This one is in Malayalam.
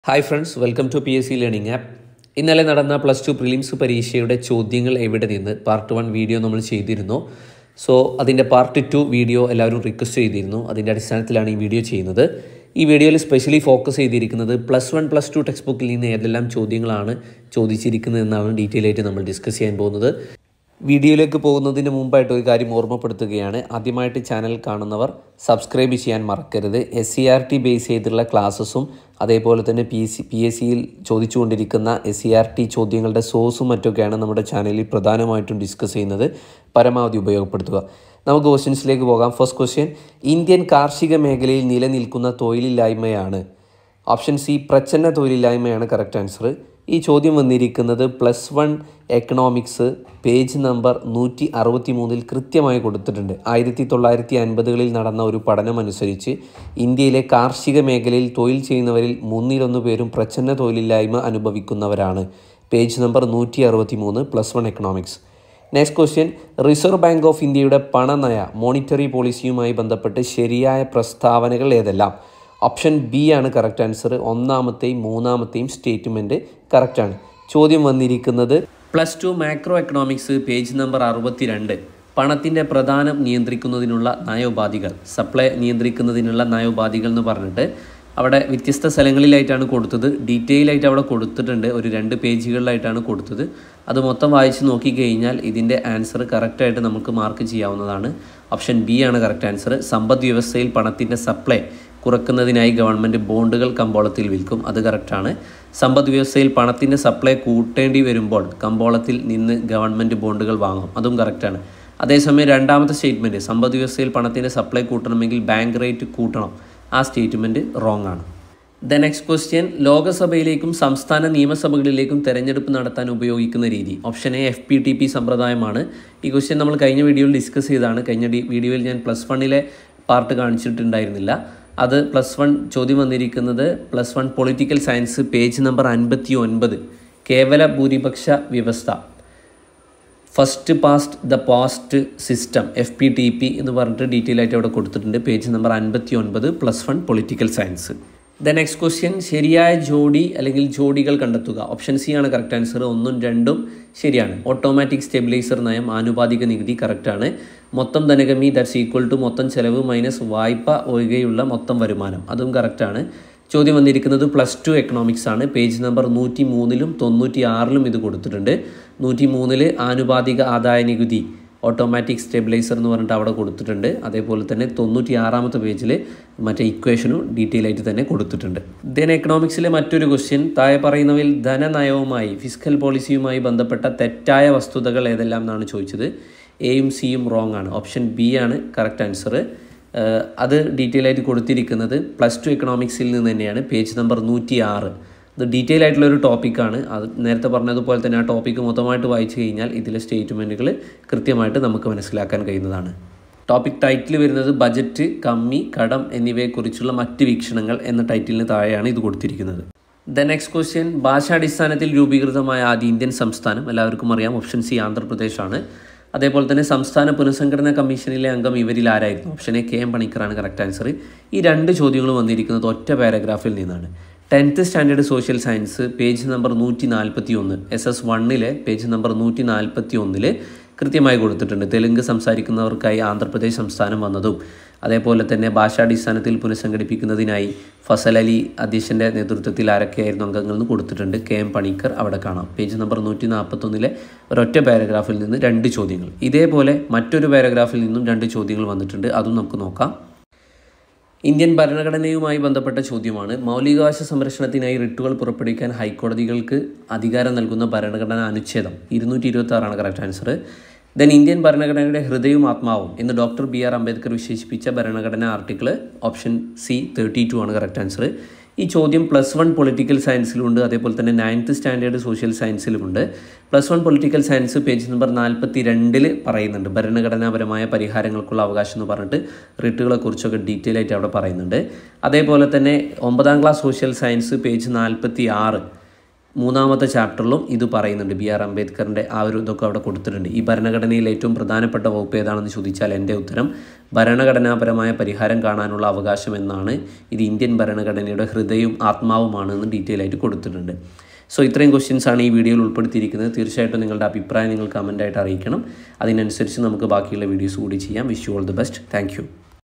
hi friends welcome to P S C learning app ഇന്നലെ നടന്ന പ്ലസ് ടു പ്രിലിംസ് പരീക്ഷയുടെ ചോദ്യങ്ങൾ എവിടെ നിന്ന് പാർട്ട് വൺ വീഡിയോ നമ്മൾ ചെയ്തിരുന്നു സോ അതിൻ്റെ പാർട്ട് ടു വീഡിയോ എല്ലാവരും റിക്വസ്റ്റ് ചെയ്തിരുന്നു അതിൻ്റെ അടിസ്ഥാനത്തിലാണ് ഈ വീഡിയോ ചെയ്യുന്നത് ഈ വീഡിയോയിൽ സ്പെഷ്യലി ഫോക്കസ് ചെയ്തിരിക്കുന്നത് plus one plus two text ബുക്കിൽ നിന്ന് ഏതെല്ലാം ചോദ്യങ്ങളാണ് ചോദിച്ചിരിക്കുന്നത് എന്നാണ് ഡീറ്റെയിൽ ആയിട്ട് നമ്മൾ ഡിസ്കസ് ചെയ്യാൻ പോകുന്നത് വീഡിയോയിലേക്ക് പോകുന്നതിന് മുമ്പായിട്ട് ഒരു കാര്യം ഓർമ്മപ്പെടുത്തുകയാണ് ആദ്യമായിട്ട് ചാനൽ കാണുന്നവർ സബ്സ്ക്രൈബ് ചെയ്യാൻ മറക്കരുത് S C R T base ചെയ്തിട്ടുള്ള ക്ലാസ്സസും അതേപോലെ തന്നെ പി സി പി എസ് സിയിൽ ചോദിച്ചുകൊണ്ടിരിക്കുന്ന എസ് സി ആർ ടി ചോദ്യങ്ങളുടെ സോഴ്സും മറ്റൊക്കെയാണ് നമ്മുടെ ചാനലിൽ പ്രധാനമായിട്ടും ഡിസ്കസ് ചെയ്യുന്നത് പരമാവധി ഉപയോഗപ്പെടുത്തുക നമുക്ക് ക്വസ്റ്റ്യൻസിലേക്ക് പോകാം ഫസ്റ്റ് ക്വസ്റ്റ്യൻ ഇന്ത്യൻ കാർഷിക മേഖലയിൽ നിലനിൽക്കുന്ന തൊഴിലില്ലായ്മയാണ് ഓപ്ഷൻ സി പ്രച്ഛന്ന തൊഴിലില്ലായ്മയാണ് കറക്റ്റ് ആൻസർ ഈ ചോദ്യം വന്നിരിക്കുന്നത് plus one economics page number നൂറ്റി അറുപത്തി മൂന്നിൽ കൃത്യമായി കൊടുത്തിട്ടുണ്ട് ആയിരത്തി തൊള്ളായിരത്തി അൻപതുകളിൽ നടന്ന ഒരു പഠനം അനുസരിച്ച് ഇന്ത്യയിലെ കാർഷിക മേഖലയിൽ തൊഴിൽ ചെയ്യുന്നവരിൽ മൂന്നിലൊന്ന് പേരും പ്രച്ഛന്ന തൊഴിലില്ലായ്മ അനുഭവിക്കുന്നവരാണ് പേജ് നമ്പർ നൂറ്റി അറുപത്തി മൂന്ന് plus one economics next question reserve bank of ഇന്ത്യയുടെ പണനയ മോണിറ്ററി പോളിസിയുമായി ബന്ധപ്പെട്ട് ശരിയായ പ്രസ്താവനകൾ ഏതെല്ലാം ഓപ്ഷൻ ബി ആണ് കറക്റ്റ് ആൻസർ ഒന്നാമത്തെയും മൂന്നാമത്തെയും സ്റ്റേറ്റ്മെൻറ്റ് കറക്റ്റാണ് ചോദ്യം വന്നിരിക്കുന്നത് plus two macro economics page number അറുപത്തിരണ്ട് പണത്തിൻ്റെ പ്രധാനം നിയന്ത്രിക്കുന്നതിനുള്ള നയോപാധികൾ സപ്ലൈ നിയന്ത്രിക്കുന്നതിനുള്ള നയോപാധികൾ എന്ന് പറഞ്ഞിട്ട് അവിടെ വ്യത്യസ്ത സ്ഥലങ്ങളിലായിട്ടാണ് കൊടുത്തത് ഡീറ്റെയിൽ ആയിട്ട് അവിടെ കൊടുത്തിട്ടുണ്ട് ഒരു രണ്ട് പേജുകളിലായിട്ടാണ് കൊടുത്തത് അത് മൊത്തം വായിച്ച് നോക്കിക്കഴിഞ്ഞാൽ ഇതിൻ്റെ ആൻസർ കറക്റ്റായിട്ട് നമുക്ക് മാർക്ക് ചെയ്യാവുന്നതാണ് ഓപ്ഷൻ ബി ആണ് കറക്റ്റ് ആൻസർ സമ്പദ് വ്യവസ്ഥയിൽ പണത്തിൻ്റെ സപ്ലൈ കുറക്കുന്നതിനായി ഗവൺമെൻറ് ബോണ്ടുകൾ കമ്പോളത്തിൽ വിൽക്കും അത് കറക്റ്റാണ് സമ്പദ് വ്യവസ്ഥയിൽ പണത്തിൻ്റെ സപ്ലൈ കൂട്ടേണ്ടി വരുമ്പോൾ കമ്പോളത്തിൽ നിന്ന് ഗവൺമെൻറ് ബോണ്ടുകൾ വാങ്ങും അതും കറക്റ്റാണ് അതേസമയം രണ്ടാമത്തെ സ്റ്റേറ്റ്മെൻറ്റ് സമ്പദ് വ്യവസ്ഥയിൽ പണത്തിൻ്റെ സപ്ലൈ കൂട്ടണമെങ്കിൽ ബാങ്ക് റേറ്റ് കൂട്ടണം ആ സ്റ്റേറ്റ്മെൻറ്റ് റോങ് ആണ് ദ നെക്സ്റ്റ് ക്വസ്റ്റ്യൻ ലോകസഭയിലേക്കും സംസ്ഥാന നിയമസഭകളിലേക്കും തെരഞ്ഞെടുപ്പ് നടത്താൻ ഉപയോഗിക്കുന്ന രീതി option A F P T P സമ്പ്രദായമാണ് ഈ ക്വസ്റ്റ്യൻ നമ്മൾ കഴിഞ്ഞ വീഡിയോയിൽ ഡിസ്കസ് ചെയ്തതാണ് കഴിഞ്ഞ വീഡിയോയിൽ ഞാൻ പ്ലസ് വണ്ണിലെ പാർട്ട് കാണിച്ചിട്ടുണ്ടായിരുന്നില്ല അത് പ്ലസ് വൺ ചോദ്യം വന്നിരിക്കുന്നത് plus one political science page number അൻപത്തി ഒൻപത് കേവല ഭൂരിപക്ഷ വ്യവസ്ഥ first past the past system F P T P എന്ന് പറഞ്ഞിട്ട് ഡീറ്റെയിൽ ആയിട്ട് അവിടെ കൊടുത്തിട്ടുണ്ട് പേജ് നമ്പർ അൻപത്തി ഒൻപത് plus one political science the next question ശരിയായ ജോഡി അല്ലെങ്കിൽ ജോഡികൾ കണ്ടെത്തുക ഓപ്ഷൻ സി ആണ് കറക്റ്റ് ആൻസർ ഒന്നും രണ്ടും ശരിയാണ് ഓട്ടോമാറ്റിക് സ്റ്റെബിലൈസർ നയം ആനുപാതിക നികുതി കറക്റ്റാണ് മൊത്തം ധനകമ്മി ദാറ്റ്സ് ഈക്വൽ ടു മൊത്തം ചെലവ് മൈനസ് വായ്പ ഒഴികെയുള്ള മൊത്തം വരുമാനം അതും കറക്റ്റാണ് ചോദ്യം വന്നിരിക്കുന്നത് പ്ലസ് ടു എക്കണോമിക്സ് ആണ് പേജ് നമ്പർ നൂറ്റി മൂന്നിലും തൊണ്ണൂറ്റി ആറിലും ഇത് കൊടുത്തിട്ടുണ്ട് നൂറ്റി മൂന്നിൽ ആനുപാതിക ആദായ നികുതി ഓട്ടോമാറ്റിക് സ്റ്റെബിലൈസർ എന്ന് പറഞ്ഞിട്ട് അവിടെ കൊടുത്തിട്ടുണ്ട് അതേപോലെ തന്നെ തൊണ്ണൂറ്റി ആറാമത്തെ പേജിൽ മറ്റേ ഇക്വേഷനും ഡീറ്റെയിൽ ആയിട്ട് തന്നെ കൊടുത്തിട്ടുണ്ട് ദെൻ എക്കണോമിക്സിലെ മറ്റൊരു ക്വസ്റ്റ്യൻ താഴെ പറയുന്നവയിൽ ധനനയവുമായി ഫിസിക്കൽ പോളിസിയുമായി ബന്ധപ്പെട്ട തെറ്റായ വസ്തുതകൾ ഏതെല്ലാം എന്നാണ് ചോദിച്ചത് എയും സിയും റോങ് ആണ് ഓപ്ഷൻ ബി ആണ് കറക്റ്റ് ആൻസർ അത് ഡീറ്റെയിൽ ആയിട്ട് കൊടുത്തിരിക്കുന്നത് പ്ലസ് ടു എക്കണോമിക്സിൽ നിന്ന് തന്നെയാണ് പേജ് നമ്പർ നൂറ്റി ആറ് ഇത് ഡീറ്റെയിൽ ആയിട്ടുള്ള ഒരു ടോപ്പിക്കാണ് അത് നേരത്തെ പറഞ്ഞതുപോലെ തന്നെ ആ ടോപ്പിക്ക് മൊത്തമായിട്ട് വായിച്ചു കഴിഞ്ഞാൽ ഇതിലെ സ്റ്റേറ്റ്മെൻറ്റുകൾ കൃത്യമായിട്ട് നമുക്ക് മനസ്സിലാക്കാൻ കഴിയുന്നതാണ് ടോപ്പിക് ടൈറ്റിൽ വരുന്നത് ബജറ്റ് കമ്മി കടം എന്നിവയെക്കുറിച്ചുള്ള മറ്റ് വീക്ഷണങ്ങൾ എന്ന ടൈറ്റിലിന് താഴെയാണ് ഇത് കൊടുത്തിരിക്കുന്നത് ദ നെക്സ്റ്റ് ക്വസ്റ്റ്യൻ ഭാഷാടിസ്ഥാനത്തിൽ രൂപീകൃതമായ ആദ്യ ഇന്ത്യൻ സംസ്ഥാനം എല്ലാവർക്കും അറിയാം ഓപ്ഷൻ സി ആന്ധ്രാപ്രദേശാണ് അതേപോലെ തന്നെ സംസ്ഥാന പുനഃസംഘടനാ കമ്മീഷനിലെ അംഗം ഇവരിൽ ആരായിരുന്നു ഓപ്ഷൻ എ കെ എം പണിക്കറാണ് കറക്റ്റ് ആൻസർ ഈ രണ്ട് ചോദ്യങ്ങളും വന്നിരിക്കുന്നത് ഒറ്റ പാരഗ്രാഫിൽ നിന്നാണ് tenth standard social science page number നൂറ്റി നാൽപ്പത്തി ഒന്ന് എസ് എസ് വണ്ണിലെ പേജ് നമ്പർ നൂറ്റി നാൽപ്പത്തി ഒന്നിൽ കൃത്യമായി കൊടുത്തിട്ടുണ്ട് തെലുങ്ക് സംസാരിക്കുന്നവർക്കായി ആന്ധ്രാപ്രദേശ് സംസ്ഥാനം വന്നതും അതേപോലെ തന്നെ ഭാഷാടിസ്ഥാനത്തിൽ പുനഃസംഘടിപ്പിക്കുന്നതിനായി ഫസൽ അലി അധ്യക്ഷൻ്റെ നേതൃത്വത്തിൽ ആരൊക്കെയായിരുന്നു അംഗങ്ങൾ എന്ന് കൊടുത്തിട്ടുണ്ട് കെ എം പണിക്കർ അവിടെ കാണാം പേജ് നമ്പർ നൂറ്റി നാൽപ്പത്തൊന്നിലെ ഒരൊറ്റ പാരഗ്രാഫിൽ നിന്ന് രണ്ട് ചോദ്യങ്ങൾ ഇതേപോലെ മറ്റൊരു പാരഗ്രാഫിൽ നിന്നും രണ്ട് ചോദ്യങ്ങൾ വന്നിട്ടുണ്ട് അതും നമുക്ക് നോക്കാം ഇന്ത്യൻ ഭരണഘടനയുമായി ബന്ധപ്പെട്ട ചോദ്യമാണ് മൗലികാവകാശ സംരക്ഷണത്തിനായി റിട്ടുകൾ പുറപ്പെടുവിക്കാൻ ഹൈക്കോടതികൾക്ക് അധികാരം നൽകുന്ന ഭരണഘടനാ അനുച്ഛേദം ഇരുന്നൂറ്റി ഇരുപത്തി ആറാണ് കറക്റ്റ് ആൻസർ ദെൻ ഇന്ത്യൻ ഭരണഘടനയുടെ ഹൃദയവും ആത്മാവും എന്ന് ഡോക്ടർ ബി ആർ അംബേദ്കർ വിശേഷിപ്പിച്ച ഭരണഘടനാ article option C thirty two ആണ് കറക്റ്റ് ആൻസർ ഈ ചോദ്യം പ്ലസ് വൺ പൊളിറ്റിക്കൽ സയൻസിലുണ്ട് അതേപോലെ തന്നെ നയൻത്ത് സ്റ്റാൻഡേർഡ് സോഷ്യൽ സയൻസിലുമുണ്ട് plus one political science page number നാൽപ്പത്തി രണ്ടിൽ പറയുന്നുണ്ട് ഭരണഘടനാപരമായ പരിഹാരങ്ങൾക്കുള്ള അവകാശം എന്ന് പറഞ്ഞിട്ട് റിട്ടുകളെ കുറിച്ചൊക്കെ ഡീറ്റെയിൽ ആയിട്ട് അവിടെ പറയുന്നുണ്ട് അതേപോലെ തന്നെ ഒമ്പതാം ക്ലാസ് സോഷ്യൽ സയൻസ് പേജ് നാൽപ്പത്തി ആറ് മൂന്നാമത്തെ ചാപ്റ്ററിലും ഇത് പറയുന്നുണ്ട് ബി ആർ അംബേദ്കറിൻ്റെ ആ ഒരു ഇതൊക്കെ അവിടെ കൊടുത്തിട്ടുണ്ട് ഈ ഭരണഘടനയിൽ ഏറ്റവും പ്രധാനപ്പെട്ട വകുപ്പ് ഏതാണെന്ന് ചോദിച്ചാൽ എൻ്റെ ഉത്തരം ഭരണഘടനാപരമായ പരിഹാരം കാണാനുള്ള അവകാശം എന്നാണ് ഇത് ഇന്ത്യൻ ഭരണഘടനയുടെ ഹൃദയവും ആത്മാവുമാണെന്ന് ഡീറ്റെയിൽ ആയിട്ട് കൊടുത്തിട്ടുണ്ട് സോ ഇത്രയും ക്വസ്റ്റ്യൻസ് ആണ് ഈ വീഡിയോയിൽ ഉൾപ്പെടുത്തിയിരിക്കുന്നത് തീർച്ചയായിട്ടും നിങ്ങളുടെ അഭിപ്രായം നിങ്ങൾ കമൻ്റായിട്ട് അറിയിക്കണം അതിനനുസരിച്ച് നമുക്ക് ബാക്കിയുള്ള വീഡിയോസ് കൂടി ചെയ്യാം wish you all the best thank